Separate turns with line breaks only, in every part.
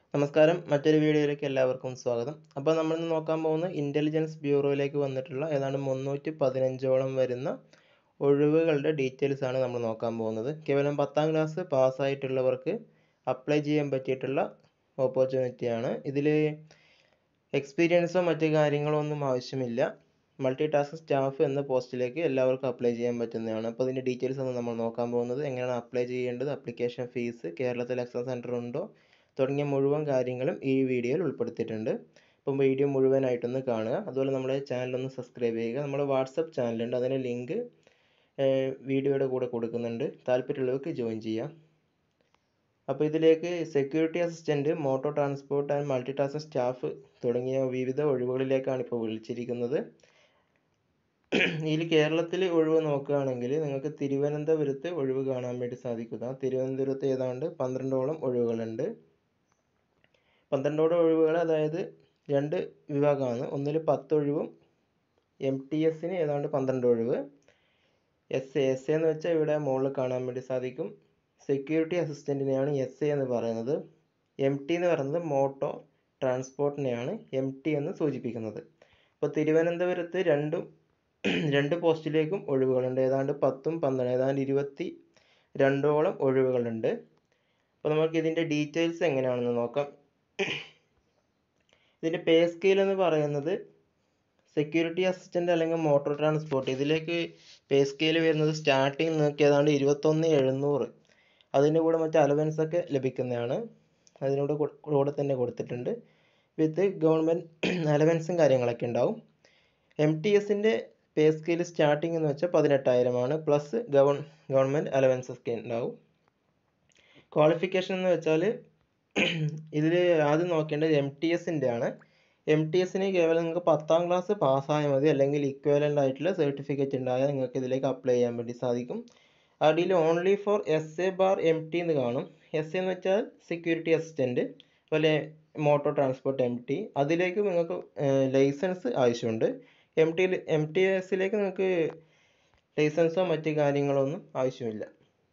നമസ്കാരം മറ്റൊരു വീഡിയോയിലേക്ക് എല്ലാവർക്കും സ്വാഗതം അപ്പോൾ നമ്മൾ ഇന്ന് നോക്കാൻ പോകുന്ന ഇൻ്റലിജൻസ് ബ്യൂറോയിലേക്ക് വന്നിട്ടുള്ള ഏതാണ്ട് മുന്നൂറ്റി പതിനഞ്ചോളം വരുന്ന ഒഴിവുകളുടെ ഡീറ്റെയിൽസ് ആണ് നമ്മൾ നോക്കാൻ പോകുന്നത് കേവലം പത്താം ക്ലാസ് പാസ്സായിട്ടുള്ളവർക്ക് അപ്ലൈ ചെയ്യാൻ പറ്റിയിട്ടുള്ള ഓപ്പർച്യൂണിറ്റിയാണ് ഇതിൽ എക്സ്പീരിയൻസോ മറ്റു കാര്യങ്ങളോ ഒന്നും ആവശ്യമില്ല മൾട്ടി ടാസ്ക് സ്റ്റാഫ് എന്ന പോസ്റ്റിലേക്ക് എല്ലാവർക്കും അപ്ലൈ ചെയ്യാൻ പറ്റുന്നതാണ് അപ്പോൾ ഇതിൻ്റെ ഡീറ്റെയിൽസ് ആണ് നമ്മൾ നോക്കാൻ പോകുന്നത് എങ്ങനെയാണ് അപ്ലൈ ചെയ്യേണ്ടത് അപ്ലിക്കേഷൻ ഫീസ് കേരളത്തിൽ എക്സാം സെൻറ്റർ ഉണ്ടോ തുടങ്ങിയ മുഴുവൻ കാര്യങ്ങളും ഈ വീഡിയോയിൽ ഉൾപ്പെടുത്തിയിട്ടുണ്ട് അപ്പം വീഡിയോ മുഴുവനായിട്ടൊന്ന് കാണുക അതുപോലെ നമ്മുടെ ചാനലൊന്ന് സബ്സ്ക്രൈബ് ചെയ്യുക നമ്മുടെ വാട്സപ്പ് ചാനലുണ്ട് അതിൻ്റെ ലിങ്ക് വീഡിയോയുടെ കൂടെ കൊടുക്കുന്നുണ്ട് താല്പര്യമുള്ളവർക്ക് ജോയിൻ ചെയ്യാം അപ്പോൾ ഇതിലേക്ക് security assistant motor transport and multi task staff തുടങ്ങിയ വിവിധ ഒഴിവുകളിലേക്കാണ് ഇപ്പോൾ വിളിച്ചിരിക്കുന്നത് ഇതിൽ കേരളത്തിൽ ഒഴിവ് നോക്കുകയാണെങ്കിൽ നിങ്ങൾക്ക് തിരുവനന്തപുരത്ത് ഒഴിവ് കാണാൻ വേണ്ടി സാധിക്കുക തിരുവനന്തപുരത്ത് ഏതാണ്ട് പന്ത്രണ്ടോളം ഒഴിവുകളുണ്ട് പന്ത്രണ്ടോളം ഒഴിവുകൾ അതായത് രണ്ട് വിഭാഗമാണ് ഒന്നിൽ പത്ത് ഒഴിവും എം ടി എസിന് ഏതാണ്ട് പന്ത്രണ്ട് ഒഴിവ് എസ് എ എസ് എ എന്ന് വെച്ചാൽ ഇവിടെ മുകളിൽ കാണാൻ വേണ്ടി സാധിക്കും സെക്യൂരിറ്റി അസിസ്റ്റൻറ്റിനെയാണ് എസ് എ എന്ന് പറയുന്നത് എം ടി എന്ന് പറയുന്നത് മോട്ടോ ട്രാൻസ്പോർട്ടിനെയാണ് എം ടി എന്ന് സൂചിപ്പിക്കുന്നത് അപ്പോൾ തിരുവനന്തപുരത്ത് രണ്ടും രണ്ട് പോസ്റ്റിലേക്കും ഒഴിവുകളുണ്ട് ഏതാണ്ട് പത്തും പന്ത്രണ്ട് ഏതാണ്ട് ഇരുപത്തി രണ്ടോളം ഒഴിവുകളുണ്ട് അപ്പോൾ നമുക്ക് ഇതിൻ്റെ ഡീറ്റെയിൽസ് എങ്ങനെയാണെന്ന് നോക്കാം ഇതിൻ്റെ പേ സ്കെയിൽ എന്ന് പറയുന്നത് സെക്യൂരിറ്റി അസിസ്റ്റൻ്റ് അല്ലെങ്കിൽ മോട്ടോർ ട്രാൻസ്പോർട്ട് ഇതിലേക്ക് പേ സ്കെയിൽ വരുന്നത് സ്റ്റാർട്ടിങ് നിങ്ങൾക്ക് ഏതാണ്ട് ഇരുപത്തൊന്ന് എഴുന്നൂറ് അതിൻ്റെ കൂടെ മറ്റ് അലവൻസ് ഒക്കെ ലഭിക്കുന്നതാണ് അതിനോട് കൂടെ തന്നെ കൊടുത്തിട്ടുണ്ട് വിത്ത് ഗവൺമെൻറ് അലവൻസും കാര്യങ്ങളൊക്കെ ഉണ്ടാവും എം ടി എസിൻ്റെ പേ സ്കെയിൽ സ്റ്റാർട്ടിംഗ് എന്ന് വെച്ചാൽ പതിനെട്ടായിരമാണ് പ്ലസ് ഗവൺ ഗവൺമെൻറ് അലവൻസ് ഒക്കെ ഉണ്ടാവും ക്വാളിഫിക്കേഷൻ എന്ന് വെച്ചാൽ ഇതിൽ ആദ്യം നോക്കേണ്ടത് എം ടി എസിൻ്റെ ആണ് എം ടി എസിന് കേവലം നിങ്ങൾക്ക് പത്താം ക്ലാസ് പാസ്സായാൽ മതി അല്ലെങ്കിൽ ഇക്വലൻ്റ് ആയിട്ടുള്ള സർട്ടിഫിക്കറ്റ് ഉണ്ടായാൽ നിങ്ങൾക്ക് ഇതിലേക്ക് അപ്ലൈ ചെയ്യാൻ വേണ്ടി സാധിക്കും അടിയിൽ only for S A bar M T എന്ന് കാണും എസ് എന്ന് വെച്ചാൽ സെക്യൂരിറ്റി അസിസ്റ്റൻറ്റ് അതുപോലെ മോട്ടോർ ട്രാൻസ്പോർട്ട് എം ടി അതിലേക്ക് നിങ്ങൾക്ക് ലൈസൻസ് ആവശ്യമുണ്ട് എം ടി എം ടി എസിലേക്ക് നിങ്ങൾക്ക് ലൈസൻസോ മറ്റ് കാര്യങ്ങളോ ഒന്നും ആവശ്യമില്ല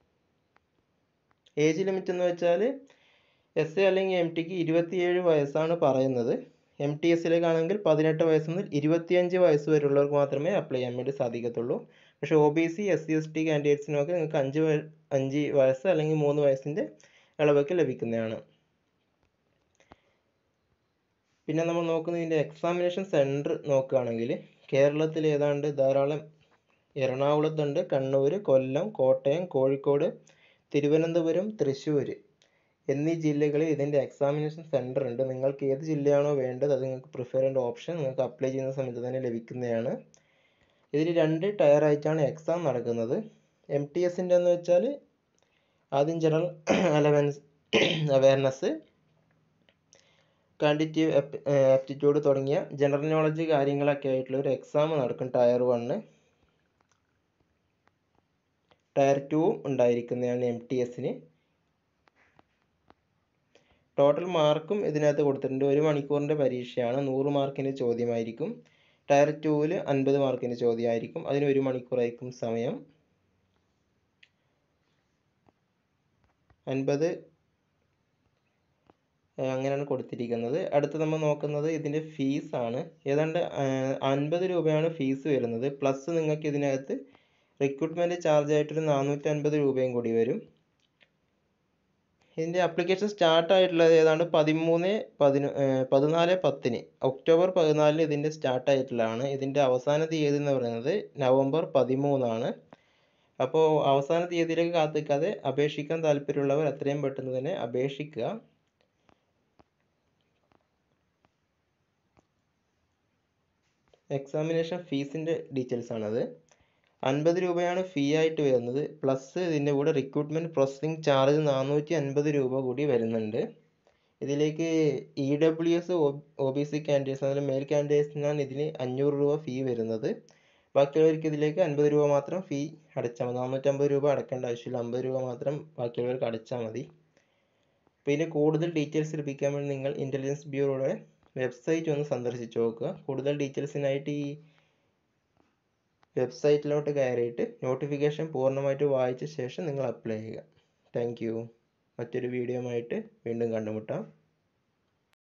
ഏജ് ലിമിറ്റ് എന്ന് വെച്ചാൽ എസ് എ അല്ലെങ്കിൽ എം ടിക്ക് ഇരുപത്തിയേഴ് വയസ്സാണ് പറയുന്നത് എം ടി എസിലേക്കാണെങ്കിൽ പതിനെട്ട് വയസ്സ് മുതൽ ഇരുപത്തിയഞ്ച് വയസ്സ് വരെയുള്ളവർക്ക് മാത്രമേ അപ്ലൈ ചെയ്യാൻ വേണ്ടി സാധിക്കത്തുള്ളൂ പക്ഷേ O B C S C S T കാൻഡിഡേറ്റ്സിനൊക്കെ നിങ്ങൾക്ക് അഞ്ച് അഞ്ച് വയസ്സ് അല്ലെങ്കിൽ മൂന്ന് വയസ്സിൻ്റെ ഇളവൊക്കെ ലഭിക്കുന്നതാണ് പിന്നെ നമ്മൾ നോക്കുന്നതിൻ്റെ എക്സാമിനേഷൻ സെൻറ്റർ നോക്കുകയാണെങ്കിൽ കേരളത്തിൽ ഏതാണ്ട് ധാരാളം എറണാകുളത്തുണ്ട് കണ്ണൂർ കൊല്ലം കോട്ടയം കോഴിക്കോട് തിരുവനന്തപുരം തൃശ്ശൂർ എന്നീ ജില്ലകളിൽ ഇതിൻ്റെ എക്സാമിനേഷൻ സെൻറ്റർ ഉണ്ട് നിങ്ങൾക്ക് ഏത് ജില്ലയാണോ വേണ്ടത് അത് നിങ്ങൾക്ക് പ്രിഫറൻറ്റ് ഓപ്ഷൻ നിങ്ങൾക്ക് അപ്ലൈ ചെയ്യുന്ന സമയത്ത് തന്നെ ലഭിക്കുന്നതാണ് ഇതിൽ രണ്ട് ടയർ ആയിട്ടാണ് എക്സാം നടക്കുന്നത് എം ടി എസിൻ്റെ എന്ന് വെച്ചാൽ ആദ്യം general allowance awareness quantitative aptitude തുടങ്ങിയ ജനറൽ നോളജ് കാര്യങ്ങളൊക്കെ ആയിട്ടുള്ള ഒരു എക്സാം നടക്കും ടയർ വണ്ണ് ടയർ ടൂവും ഉണ്ടായിരിക്കുന്നതാണ് എം ടി എസിന് ടോട്ടൽ മാർക്കും ഇതിനകത്ത് കൊടുത്തിട്ടുണ്ട് ഒരു മണിക്കൂറിൻ്റെ പരീക്ഷയാണ് നൂറ് മാർക്കിൻ്റെ ചോദ്യമായിരിക്കും ടയർ ടൂവിൽ അൻപത് മാർക്കിൻ്റെ ചോദ്യമായിരിക്കും അതിന് ഒരു മണിക്കൂറായിരിക്കും സമയം അൻപത് അങ്ങനെയാണ് കൊടുത്തിരിക്കുന്നത് അടുത്ത് നമ്മൾ നോക്കുന്നത് ഇതിൻ്റെ ഫീസാണ് ഏതാണ്ട് അൻപത് രൂപയാണ് ഫീസ് വരുന്നത് പ്ലസ് നിങ്ങൾക്ക് ഇതിനകത്ത് റിക്രൂട്ട്മെൻറ്റ് ചാർജ് ആയിട്ടൊരു നാനൂറ്റി അൻപത് രൂപയും കൂടി വരും ഇതിൻ്റെ ആപ്ലിക്കേഷൻ സ്റ്റാർട്ട് ആയിട്ടുള്ളത് ഏതാണ്ട് പതിമൂന്ന് പതിനൊ പതിനാല് പത്തിന് ഒക്ടോബർ പതിനാലിന് ഇതിൻ്റെ സ്റ്റാർട്ട് ആയിട്ടുള്ളതാണ് ഇതിൻ്റെ അവസാന തീയതി എന്ന് പറയുന്നത് നവംബർ പതിമൂന്നാണ് അപ്പോൾ അവസാന തീയതിയിലേക്ക് കാത്തിക്കാതെ അപേക്ഷിക്കാൻ താല്പര്യമുള്ളവർ എത്രയും പെട്ടെന്ന് തന്നെ അപേക്ഷിക്കുക എക്സാമിനേഷൻ ഫീസിൻ്റെ ഡീറ്റെയിൽസ് ആണത് അൻപത് രൂപയാണ് ഫീ ആയിട്ട് വരുന്നത് പ്ലസ് ഇതിൻ്റെ കൂടെ റിക്രൂട്ട്മെൻറ്റ് പ്രോസസ്സിംഗ് ചാർജ് നാനൂറ്റി അൻപത് രൂപ കൂടി വരുന്നുണ്ട് ഇതിലേക്ക് E W S O B C candidates അതിൽ മെയിൽ കാൻഡിഡേറ്റ്സിനാണ് ഇതിന് അഞ്ഞൂറ് രൂപ ഫീ വരുന്നത് ബാക്കിയുള്ളവർക്ക് ഇതിലേക്ക് അൻപത് രൂപ മാത്രം ഫീ അടച്ചാൽ മതി നാനൂറ്റമ്പത് രൂപ അടക്കേണ്ട ആവശ്യമില്ല അമ്പത് രൂപ മാത്രം ബാക്കിയുള്ളവർക്ക് അടച്ചാൽ മതി അപ്പോൾ ഇതിന് കൂടുതൽ ഡീറ്റെയിൽസ് ലഭിക്കാൻ വേണ്ടി നിങ്ങൾ ഇൻ്റലിജൻസ് ബ്യൂറോയുടെ വെബ്സൈറ്റ് ഒന്ന് സന്ദർശിച്ച് നോക്കുക കൂടുതൽ ഡീറ്റെയിൽസിനായിട്ട് ഈ വെബ്സൈറ്റിലോട്ട് കയറിയിട്ട് നോട്ടിഫിക്കേഷൻ പൂർണ്ണമായിട്ട് വായിച്ച ശേഷം നിങ്ങൾ അപ്ലൈ ചെയ്യുക താങ്ക് യു മറ്റൊരു വീഡിയോ ആയിട്ട് വീണ്ടും കണ്ടുമുട്ടാം